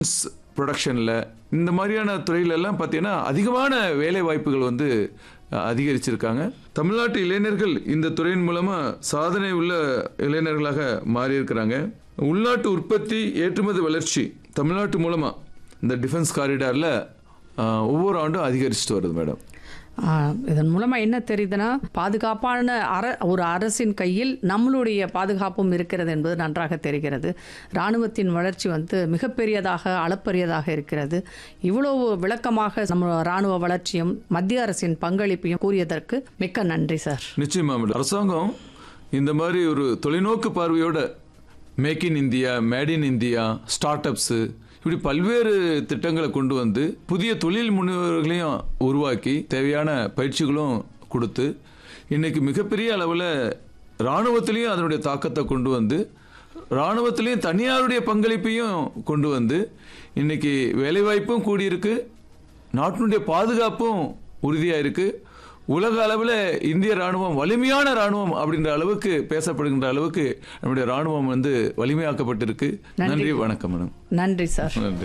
ப்ரொடக்ஷனில் இந்த மாதிரியான துறையில எல்லாம் பார்த்தீங்கன்னா அதிகமான வேலை வாய்ப்புகள் வந்து அஹ், அதிகரிச்சிருக்காங்க தமிழ்நாட்டு இளைஞர்கள் இந்த துறையின் மூலமாக சாதனை உள்ள இளைஞர்களாக மாறியிருக்கிறாங்க உள்நாட்டு உற்பத்தி ஏற்றுமதி வளர்ச்சி தமிழ்நாட்டு மூலமாக இந்த டிஃபென்ஸ் காரிடாரில் ஒவ்வொரு ஆண்டும் அதிகரிச்சுட்டு வருது மேடம் ஆ, இதன் மூலமா என்ன தெரியுதுன்னா பாதுகாப்பான அர ஒரு அரசின் கையில் நம்மளுடைய பாதுகாப்பும் இருக்கிறது என்பது நன்றாக தெரிகிறது இராணுவத்தின் வளர்ச்சி வந்து மிகப்பெரியதாக அளப்பரியதாக இருக்கிறது இவ்வளவு விளக்கமாக நம்ம இராணுவ வளர்ச்சியும் மத்திய அரசின் பங்களிப்பையும் கூறியதற்கு மிக்க நன்றி சார் நிச்சயமா மேடம் அரசாங்கம் இந்த மாதிரி ஒரு தொலைநோக்கு பார்வையோட make in India made in India startups இப்படி பல்வேறு திட்டங்களை கொண்டு வந்து புதிய தொழில் முனைவர்களையும் உருவாக்கி தேவையான பயிற்சிகளும் கொடுத்து இன்னைக்கு மிகப்பெரிய அளவில் இராணுவத்திலையும் அதனுடைய தாக்கத்தை கொண்டு வந்து இராணுவத்திலையும் தனியாருடைய பங்களிப்பையும் கொண்டு வந்து இன்னைக்கு வேலைவாய்ப்பும் கூடியிருக்கு நாட்டினுடைய பாதுகாப்பும் உறுதியாக இருக்கு உலக அளவில் இந்திய ராணுவம் வலிமையான ராணுவம் அப்படின்ற அளவுக்கு பேசப்படுகின்ற அளவுக்கு நம்முடைய ராணுவம் வந்து வலிமையாக்கப்பட்டிருக்கு நன்றி வணக்கம் மேடம் நன்றி சார் நன்றி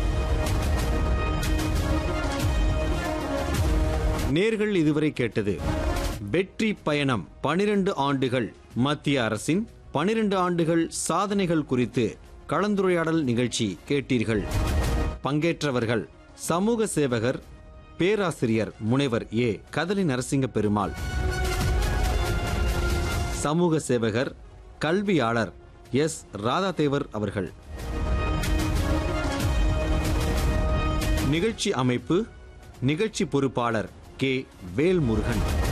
நேர்கள் இதுவரை கேட்டது வெற்றி பயணம் பனிரெண்டு ஆண்டுகள் மத்திய அரசின் பனிரெண்டு ஆண்டுகள் சாதனைகள் குறித்து கலந்துரையாடல் நிகழ்ச்சி கேட்டீர்கள் பங்கேற்றவர்கள் சமூக சேவகர் பேராசிரியர் முனைவர் ஏ கதலி நரசிங்க பெருமாள் சமூக சேவகர் கல்வியாளர் எஸ் ராதாதேவர் அவர்கள் நிகழ்ச்சி அமைப்பு நிகழ்ச்சி பொறுப்பாளர் கே வேல்முருகன்